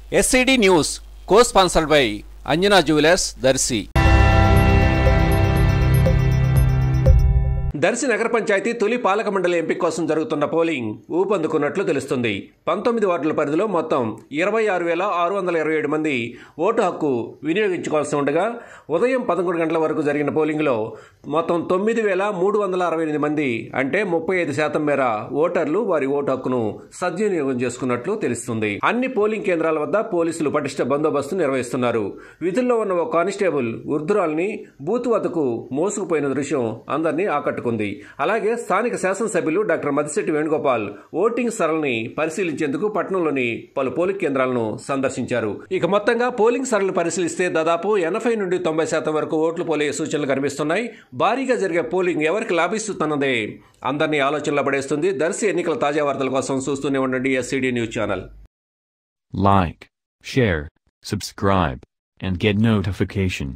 SCD news co sponsored by Anjana jewellers Darsi Darsi నగర పంచాయతీ తొలి పాలక మండలి ఎంపిక కోసం జరుగుతున్న పోలింగ్ ఊపందుకున్నట్లు తెలుస్తుంది పంతొమ్మిది వార్డుల పరిధిలో మొత్తం ఇరవై ఆరు వేల ఆరు వందల ఇరవై ఏడు మంది ఓటు హక్కు వినియోగించుకోవాల్సి ఉండగా ఉదయం పదకొండు గంటల వరకు జరిగిన పోలింగ్లో మొత్తం తొమ్మిది వేల మూడు వందల అరవై ఎనిమిది మంది అంటే ముప్పై ఐదు శాతం మేర ఓటర్లు వారి ఓటు హక్కును సద్వినియోగం చేసుకున్నట్లు తెలుస్తుంది అన్ని పోలింగ్ కేంద్రాల వద్ద పోలీసులు పటిష్ట బందోబస్తు నిర్వహిస్తున్నారు విధుల్లో ఉన్న ఓ కానిస్టేబుల్ వృద్ధురాల్ని బూత్ వద్దకు మోసుకుపోయిన దృశ్యం అందరినీ ఆకట్టుకుంది అలాగే స్థానిక శాసనసభ్యులు డాక్టర్ మదిశెట్టి వేణుగోపాల్ ఓటింగ్ సరళిని పరిశీలించేందుకు పట్టణంలోని పలు పోలింగ్ కేంద్రాలను సందర్శించారు ఇక మొత్తంగా పోలింగ్ సరళి పరిశీలిస్తే దాదాపు ఎనభై నుండి తొంభై శాతం వరకు ఓట్లు పోలే సూచనలు కనిపిస్తున్నాయి భారీగా జరిగే పోలింగ్ ఎవరికి లాభిస్తున్నదే అందరినీ ఆలోచనలో పడేస్తుంది దర్శి ఎన్నికల తాజా వార్తల కోసం చూస్తూనే ఉండండి SCD news channel Like, share, subscribe, and get notification.